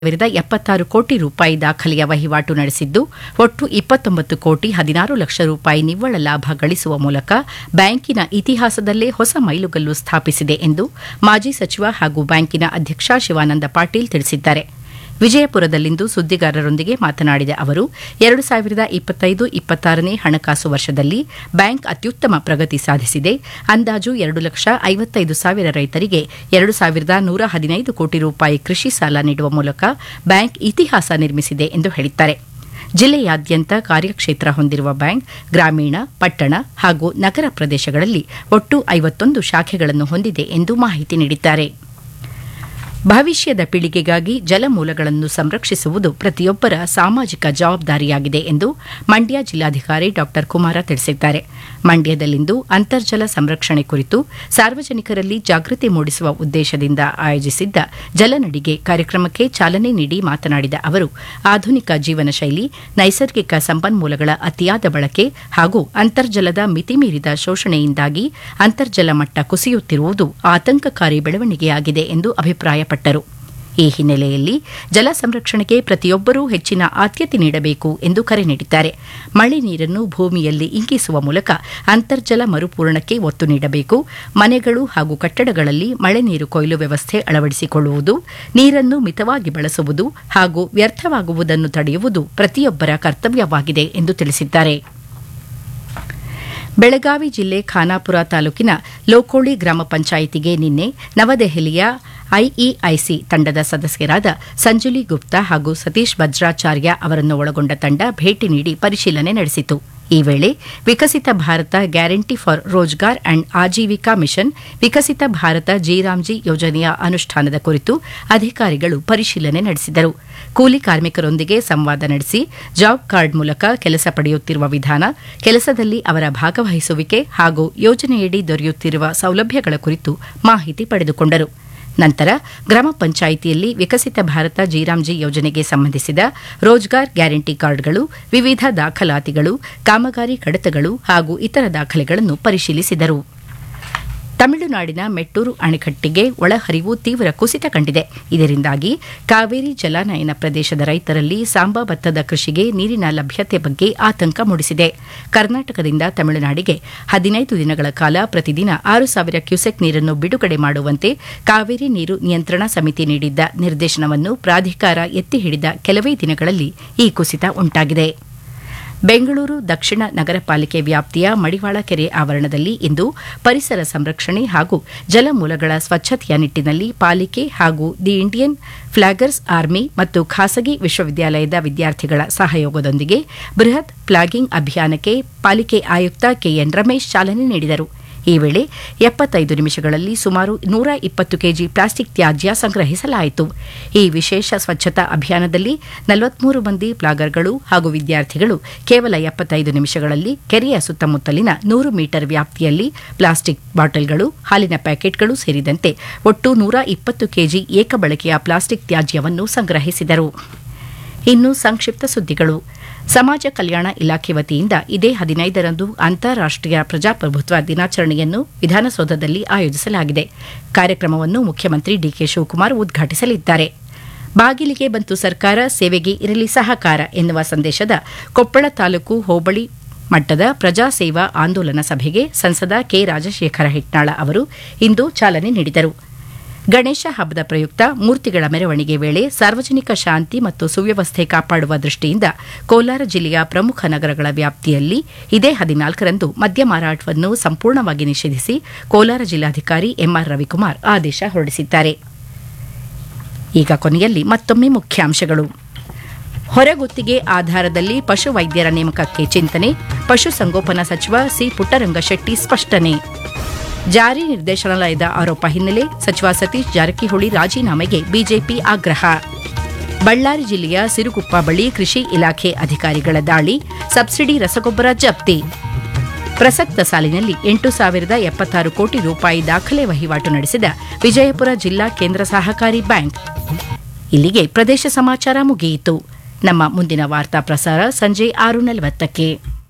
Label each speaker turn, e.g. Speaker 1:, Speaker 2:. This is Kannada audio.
Speaker 1: ಸಾವಿರದ ಎಪ್ಪತ್ತಾರು ಕೋಟಿ ರೂಪಾಯಿ ದಾಖಲೆಯ ವಹಿವಾಟು ನಡೆಸಿದ್ದು ಒಟ್ಟು ಇಪ್ಪತ್ತೊಂಬತ್ತು ಕೋಟಿ ಹದಿನಾರು ಲಕ್ಷ ರೂಪಾಯಿ ನಿವ್ವಳ ಲಾಭ ಗಳಿಸುವ ಮೂಲಕ ಬ್ಯಾಂಕಿನ ಇತಿಹಾಸದಲ್ಲೇ ಹೊಸ ಮೈಲುಗಲ್ಲು ಸ್ಥಾಪಿಸಿದೆ ಎಂದು ಮಾಜಿ ಸಚಿವ ಹಾಗೂ ಬ್ಯಾಂಕಿನ ಅಧ್ಯಕ್ಷ ಶಿವಾನಂದ ಪಾಟೀಲ್ ತಿಳಿಸಿದ್ದಾರೆ ವಿಜಯಪುರದಲ್ಲಿಂದು ಸುದ್ದಿಗಾರರೊಂದಿಗೆ ಮಾತನಾಡಿದ ಅವರು ಎರಡು ಸಾವಿರದ ಇಪ್ಪತ್ತೈದು ಇಪ್ಪತ್ತಾರನೇ ಹಣಕಾಸು ವರ್ಷದಲ್ಲಿ ಬ್ಯಾಂಕ್ ಅತ್ಯುತ್ತಮ ಪ್ರಗತಿ ಸಾಧಿಸಿದೆ ಅಂದಾಜು ಎರಡು ಲಕ್ಷ ಐವತ್ತೈದು ಸಾವಿರ ರೈತರಿಗೆ ಎರಡು ಸಾವಿರದ ನೂರ ಹದಿನೈದು ಕೋಟಿ ರೂಪಾಯಿ ಕೃಷಿ ಸಾಲ ನೀಡುವ ಮೂಲಕ ಬ್ಯಾಂಕ್ ಇತಿಹಾಸ ನಿರ್ಮಿಸಿದೆ ಎಂದು ಹೇಳಿದ್ದಾರೆ ಜಿಲ್ಲೆಯಾದ್ಯಂತ ಕಾರ್ಯಕ್ಷೇತ್ರ ಹೊಂದಿರುವ ಬ್ಯಾಂಕ್ ಗ್ರಾಮೀಣ ಪಟ್ಟಣ ಹಾಗೂ ನಗರ ಪ್ರದೇಶಗಳಲ್ಲಿ ಒಟ್ಟು ಐವತ್ತೊಂದು ಶಾಖೆಗಳನ್ನು ಹೊಂದಿದೆ ಎಂದು ಮಾಹಿತಿ ನೀಡಿದ್ದಾರೆ ಭವಿಷ್ಯದ ಪೀಳಿಗೆಗಾಗಿ ಜಲಮೂಲಗಳನ್ನು ಸಂರಕ್ಷಿಸುವುದು ಪ್ರತಿಯೊಬ್ಬರ ಸಾಮಾಜಿಕ ಜವಾಬ್ದಾರಿಯಾಗಿದೆ ಎಂದು ಮಂಡ್ಯ ಜಿಲ್ಲಾಧಿಕಾರಿ ಡಾ ಕುಮಾರ ತಿಳಿಸಿದ್ದಾರೆ ಮಂಡ್ಯದಲ್ಲಿಂದು ಅಂತರ್ಜಲ ಸಂರಕ್ಷಣೆ ಕುರಿತು ಸಾರ್ವಜನಿಕರಲ್ಲಿ ಜಾಗೃತಿ ಮೂಡಿಸುವ ಉದ್ದೇಶದಿಂದ ಆಯೋಜಿಸಿದ್ದ ಜಲನಡಿಗೆ ಕಾರ್ಯಕ್ರಮಕ್ಕೆ ಚಾಲನೆ ನೀಡಿ ಮಾತನಾಡಿದ ಅವರು ಆಧುನಿಕ ಜೀವನ ಶೈಲಿ ನೈಸರ್ಗಿಕ ಸಂಪನ್ಮೂಲಗಳ ಅತಿಯಾದ ಬಳಕೆ ಹಾಗೂ ಅಂತರ್ಜಲದ ಮಿತಿಮೀರಿದ ಶೋಷಣೆಯಿಂದಾಗಿ ಅಂತರ್ಜಲ ಮಟ್ಟ ಕುಸಿಯುತ್ತಿರುವುದು ಆತಂಕಕಾರಿ ಬೆಳವಣಿಗೆಯಾಗಿದೆ ಎಂದು ಅಭಿಪ್ರಾಯಪಟ್ಟರು ಈ ಹಿನ್ನೆಲೆಯಲ್ಲಿ ಜಲ ಸಂರಕ್ಷಣೆಗೆ ಪ್ರತಿಯೊಬ್ಬರೂ ಹೆಚ್ಚಿನ ಆದ್ಯತೆ ನೀಡಬೇಕು ಎಂದು ಕರೆ ನೀಡಿದ್ದಾರೆ ಮಳೆ ನೀರನ್ನು ಭೂಮಿಯಲ್ಲಿ ಇಂಗಿಸುವ ಮೂಲಕ ಅಂತರ್ಜಲ ಮರುಪೂರಣಕ್ಕೆ ಒತ್ತು ನೀಡಬೇಕು ಮನೆಗಳು ಹಾಗೂ ಕಟ್ಟಡಗಳಲ್ಲಿ ಮಳೆ ನೀರು ಕೊಯ್ಲು ವ್ಯವಸ್ಥೆ ಅಳವಡಿಸಿಕೊಳ್ಳುವುದು ನೀರನ್ನು ಮಿತವಾಗಿ ಬಳಸುವುದು ಹಾಗೂ ವ್ಯರ್ಥವಾಗುವುದನ್ನು ತಡೆಯುವುದು ಪ್ರತಿಯೊಬ್ಬರ ಕರ್ತವ್ಯವಾಗಿದೆ ಎಂದು ತಿಳಿಸಿದ್ದಾರೆ ಬೆಳಗಾವಿ ಜಿಲ್ಲೆ ಖಾನಾಪುರ ತಾಲೂಕಿನ ಲೋಕೋಳಿ ಗ್ರಾಮ ಪಂಚಾಯಿತಿಗೆ ನಿನ್ನೆ ನವದೆಹಲಿಯ ಐಇಐಸಿ ತಂಡದ ಸದಸ್ಯರಾದ ಸಂಜುಲಿ ಗುಪ್ತಾ ಹಾಗೂ ಸತೀಶ್ ಭದ್ರಾಚಾರ್ಯ ಅವರನ್ನು ಒಳಗೊಂಡ ತಂಡ ಭೇಟಿ ನೀಡಿ ಪರಿಶೀಲನೆ ನಡೆಸಿತು ಈ ವೇಳೆ Viksit Bharat guarantee for Rozgar and Ajeevika mission Viksit Bharat G RAM G ಯೋಜನೆಯ ಅನುಷ್ಠಾನದ ಕುರಿತು ಅಧಿಕಾರಿಗಳು ಪರಿಶೀಲನೆ ನಡೆಸಿದರು ಕೂಲಿ ಕಾರ್ಮಿಕರೊಂದಿಗೆ ಸಂವಾದ ನಡೆಸಿ ಜಾಬ್ ಕಾರ್ಡ್ ಮೂಲಕ ಕೆಲಸ ಪಡೆಯುತ್ತಿರುವ ವಿಧಾನ ಕೆಲಸದಲ್ಲಿ ಅವರ ಭಾಗವಹಿಸುವಿಕೆ ಹಾಗೂ ಯೋಜನೆಯಡಿ ದೊರೆಯುತ್ತಿರುವ ಸೌಲಭ್ಯಗಳ ಕುರಿತು ಮಾಹಿತಿ ಪಡೆದುಕೊಂಡರು ನಂತರ ಗ್ರಾಮ ಪಂಚಾಯಿತಿಯಲ್ಲಿ ವಿಕಸಿತ ಭಾರತ ಜಿರಾಮ್ಜಿ ಯೋಜನೆಗೆ ಸಂಬಂಧಿಸಿದ ರೋಜ್ಗಾರ್ ಗ್ಯಾರಂಟಿ ಕಾರ್ಡ್ಗಳು ವಿವಿಧ ದಾಖಲಾತಿಗಳು ಕಾಮಗಾರಿ ಕಡತಗಳು ಹಾಗೂ ಇತರ ದಾಖಲೆಗಳನ್ನು ಪರಿಶೀಲಿಸಿದರು ತಮಿಳುನಾಡಿನ ಮೆಟ್ಟೂರು ಅಣೆಕಟ್ಟಿಗೆ ಒಳಹರಿವು ತೀವ್ರ ಕುಸಿತ ಕಂಡಿದೆ ಇದರಿಂದಾಗಿ ಕಾವೇರಿ ಜಲಾನಯನ ಪ್ರದೇಶದ ರೈತರಲ್ಲಿ ಸಾಂಬಾ ಭತ್ತದ ಕೃಷಿಗೆ ನೀರಿನ ಲಭ್ಯತೆ ಬಗ್ಗೆ ಆತಂಕ ಮೂಡಿಸಿದೆ ಕರ್ನಾಟಕದಿಂದ ತಮಿಳುನಾಡಿಗೆ ಹದಿನೈದು ದಿನಗಳ ಕಾಲ ಪ್ರತಿದಿನ ಆರು ಸಾವಿರ ಕ್ಯೂಸೆಕ್ ನೀರನ್ನು ಬಿಡುಗಡೆ ಮಾಡುವಂತೆ ಕಾವೇರಿ ನೀರು ನಿಯಂತ್ರಣ ಸಮಿತಿ ನೀಡಿದ್ದ ನಿರ್ದೇಶನವನ್ನು ಪ್ರಾಧಿಕಾರ ಎತ್ತಿ ಹಿಡಿದ ಕೆಲವೇ ದಿನಗಳಲ್ಲಿ ಈ ಕುಸಿತ ಉಂಟಾಗಿದೆ ಬೆಂಗಳೂರು ದಕ್ಷಿಣ ನಗರ ಪಾಲಿಕೆ ವ್ಯಾಪ್ತಿಯ ಮಡಿವಾಳ ಕೆರೆ ಆವರಣದಲ್ಲಿ ಇಂದು ಪರಿಸರ ಸಂರಕ್ಷಣೆ ಹಾಗೂ ಜಲಮೂಲಗಳ ಸ್ವಚ್ಛತೆಯ ನಿಟ್ಟಿನಲ್ಲಿ ಪಾಲಿಕೆ ಹಾಗೂ ದಿ ಇಂಡಿಯನ್ ಫ್ಲಾಗರ್ಸ್ ಆರ್ಮಿ ಮತ್ತು ಖಾಸಗಿ ವಿಶ್ವವಿದ್ಯಾಲಯದ ವಿದ್ಯಾರ್ಥಿಗಳ ಸಹಯೋಗದೊಂದಿಗೆ ಬೃಹತ್ ಫ್ಲಾಗಿಂಗ್ ಅಭಿಯಾನಕ್ಕೆ ಪಾಲಿಕೆ ಆಯುಕ್ತ ಕೆಎನ್ ರಮೇಶ್ ಚಾಲನೆ ನೀಡಿದರು ಈ ವೇಳೆ ಎಪ್ಪತ್ತೈದು ನಿಮಿಷಗಳಲ್ಲಿ ಸುಮಾರು ನೂರ ಇಪ್ಪತ್ತು ಕೆಜಿ ಪ್ಲಾಸ್ಟಿಕ್ ತ್ಯಾಜ್ಯ ಸಂಗ್ರಹಿಸಲಾಯಿತು ಈ ವಿಶೇಷ ಸ್ವಚ್ಛತಾ ಅಭಿಯಾನದಲ್ಲಿ ನಲವತ್ಮೂರು ಮಂದಿ ಪ್ಲಾಗರ್ಗಳು ಹಾಗೂ ವಿದ್ಯಾರ್ಥಿಗಳು ಕೇವಲ ಎಪ್ಪತ್ತೈದು ನಿಮಿಷಗಳಲ್ಲಿ ಕೆರೆಯ ಸುತ್ತಮುತ್ತಲಿನ ನೂರು ಮೀಟರ್ ವ್ಯಾಪ್ತಿಯಲ್ಲಿ ಪ್ಲಾಸ್ಟಿಕ್ ಬಾಟಲ್ಗಳು ಹಾಲಿನ ಪ್ಯಾಕೆಟ್ಗಳು ಸೇರಿದಂತೆ ಒಟ್ಟು ನೂರ ಇಪ್ಪತ್ತು ಕೆಜಿ ಏಕಬಳಕೆಯ ಪ್ಲಾಸ್ಟಿಕ್ ತ್ಯಾಜ್ಯವನ್ನು ಸಂಗ್ರಹಿಸಿದರು ಇನ್ನು ಸಂಕ್ಷಿಪ್ತ ಸುದ್ದಿಗಳು ಸಮಾಜ ಕಲ್ಯಾಣ ಇಲಾಖೆ ವತಿಯಿಂದ ಇದೇ ಹದಿನೈದರಂದು ಅಂತಾರಾಷ್ಟೀಯ ಪ್ರಜಾಪ್ರಭುತ್ವ ದಿನಾಚರಣೆಯನ್ನು ವಿಧಾನಸೌಧದಲ್ಲಿ ಆಯೋಜಿಸಲಾಗಿದೆ ಕಾರ್ಯಕ್ರಮವನ್ನು ಮುಖ್ಯಮಂತ್ರಿ ಡಿಕೆ ಶಿವಕುಮಾರ್ ಉದ್ಘಾಟಿಸಲಿದ್ದಾರೆ ಬಾಗಿಲಿಗೆ ಬಂತು ಸರ್ಕಾರ ಸೇವೆಗೆ ಇರಲಿ ಸಹಕಾರ ಎನ್ನುವ ಸಂದೇಶದ ಕೊಪ್ಪಳ ತಾಲೂಕು ಹೋಬಳಿ ಮಟ್ಟದ ಪ್ರಜಾ ಸೇವಾ ಆಂದೋಲನ ಸಭೆಗೆ ಸಂಸದ ಕೆ ರಾಜಶೇಖರ ಹೆಟ್ನಾಳ ಅವರು ಇಂದು ಚಾಲನೆ ನೀಡಿದರು ಗಣೇಶ ಹಬ್ಬದ ಪ್ರಯುಕ್ತ ಮೂರ್ತಿಗಳ ಮೆರವಣಿಗೆ ವೇಳೆ ಸಾರ್ವಜನಿಕ ಶಾಂತಿ ಮತ್ತು ಸುವ್ಯವಸ್ಥೆ ಕಾಪಾಡುವ ದೃಷ್ಟಿಯಿಂದ ಕೋಲಾರ ಜಿಲ್ಲೆಯ ಪ್ರಮುಖ ನಗರಗಳ ವ್ಯಾಪ್ತಿಯಲ್ಲಿ ಇದೇ ಹದಿನಾಲ್ಕರಂದು ಮದ್ಯ ಮಾರಾಟವನ್ನು ಸಂಪೂರ್ಣವಾಗಿ ನಿಷೇಧಿಸಿ ಕೋಲಾರ ಜಿಲ್ಲಾಧಿಕಾರಿ ಎಂಆರ್ ರವಿಕುಮಾರ್ ಆದೇಶ ಹೊರಡಿಸಿದ್ದಾರೆ ಈಗ ಕೊನೆಯಲ್ಲಿ ಮತ್ತೊಮ್ಮೆ ಮುಖ್ಯಾಂಶಗಳು ಹೊರಗುತ್ತಿಗೆ ಆಧಾರದಲ್ಲಿ ಪಶು ವೈದ್ಯರ ನೇಮಕಕ್ಕೆ ಚಿಂತನೆ ಪಶುಸಂಗೋಪನಾ ಸಚಿವ ಸಿ ಪುಟ್ಟರಂಗಶೆಟ್ಟಿ ಸ್ಪಷ್ಟನೆ ಜಾರಿ ನಿರ್ದೇಶನಾಲಯದ ಆರೋಪ ಹಿನ್ನೆಲೆ ಸಚಿವ ಸತೀಶ್ ಜಾರಕಿಹೊಳಿ ರಾಜೀನಾಮೆಗೆ ಬಿಜೆಪಿ ಆಗ್ರಹ ಬಳ್ಳಾರಿ ಜಿಲ್ಲೆಯ ಸಿರುಗುಪ್ಪ ಬಳಿ ಕೃಷಿ ಇಲಾಖೆ ಅಧಿಕಾರಿಗಳ ದಾಳಿ ಸಬ್ಸಿಡಿ ರಸಗೊಬ್ಬರ ಜಪ್ತಿ ಪ್ರಸಕ್ತ ಸಾಲಿನಲ್ಲಿ ಎಂಟು ಸಾವಿರದ ಎಪ್ಪತ್ತಾರು ಕೋಟಿ ರೂಪಾಯಿ ದಾಖಲೆ ವಹಿವಾಟು ನಡೆಸಿದ ವಿಜಯಪುರ ಜಿಲ್ಲಾ ಕೇಂದ್ರ ಸಹಕಾರಿ ಬ್ಯಾಂಕ್ ಇಲ್ಲಿಗೆ ಪ್ರದೇಶ ಸಮಾಚಾರ ಮುಗಿಯಿತು ನಮ್ಮ ಮುಂದಿನ ವಾರ್ತಾ ಪ್ರಸಾರ ಸಂಜೆ ಆರು ನಲವತ್ತಕ್ಕೆ